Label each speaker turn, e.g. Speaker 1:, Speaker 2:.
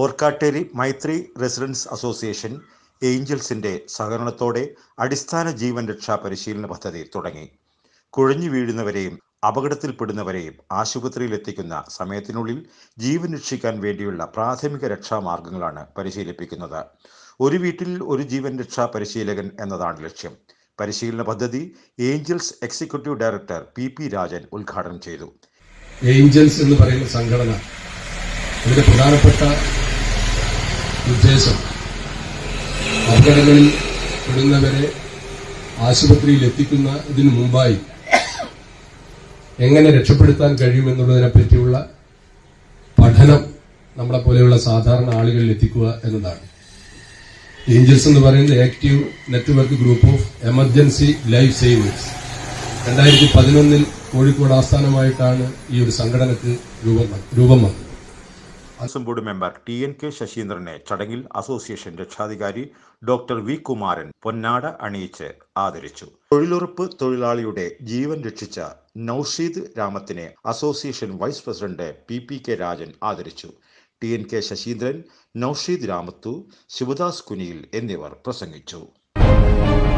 Speaker 1: Orkkatteri Maithri residence association ഏഞ്ചൽസിന്റെ സഹകരണത്തോടെ അടിസ്ഥാന ജീവൻ രക്ഷാ പരിശീലന പദ്ധതി തുടങ്ങി കുഴഞ്ഞു വീഴുന്നവരെയും അപകടത്തിൽപ്പെടുന്നവരെയും ആശുപത്രിയിൽ എത്തിക്കുന്ന സമയത്തിനുള്ളിൽ ജീവൻ രക്ഷിക്കാൻ വേണ്ടിയുള്ള പ്രാഥമിക രക്ഷാമാർഗങ്ങളാണ് പരിശീലിപ്പിക്കുന്നത് ഒരു വീട്ടിൽ ഒരു ജീവൻ രക്ഷാ പരിശീലകൻ എന്നതാണ് ലക്ഷ്യം പരിശീലന പദ്ധതി Angels executive director P P Rajan ഉദ്ഘാടനം ചെയ്തു
Speaker 2: ഏഞ്ചൽസ് എന്ന് പറയുന്ന സംഘടന ഇതിന്റെ പ്രധാനപ്പെട്ട ഉദ്ദേശം അപകടങ്ങളിൽ പെടുന്നവരെ ആശുപത്രിയിൽ എത്തിക്കുന്ന ഇതിനു മുമ്പായി എങ്ങനെ രക്ഷപ്പെടുത്താൻ കഴിയുമെന്നുള്ളതിനെ പറ്റിയുള്ള പഠനം നമ്മളെ പോലെയുള്ള സാധാരണ ആളുകളിൽ എത്തിക്കുക എന്നതാണ് ഏഞ്ചൽസ് എന്ന് പറയുന്നത് active network group of emergency life savers രണ്ടായിരത്തി പതിനൊന്നിൽ കോഴിക്കോട് ആസ്ഥാനമായിട്ടാണ് ഈ ഒരു സംഘടനക്ക് രൂപം വ- രൂപം വന്നത്
Speaker 1: Devaswom board member T N K ശശീന്ദ്രനെ ചടങ്ങിൽ അസോസിയേഷൻ രക്ഷാധികാരി ഡോക്ടർ വി കുമാരൻ പൊന്നാട അണിയിച്ച് ആദരിച്ചു തൊഴിലുറപ്പ് തൊഴിലാളിയുടെ ജീവൻ രക്ഷിച്ച നൌഷീദ് രാമത്തിനെ association vice president P P K Rajan ആദരിച്ചു T N K Sasheendran Noushid Ramath Sivadas Kuniyil എന്നിവർ പ്രസംഗിച്ചു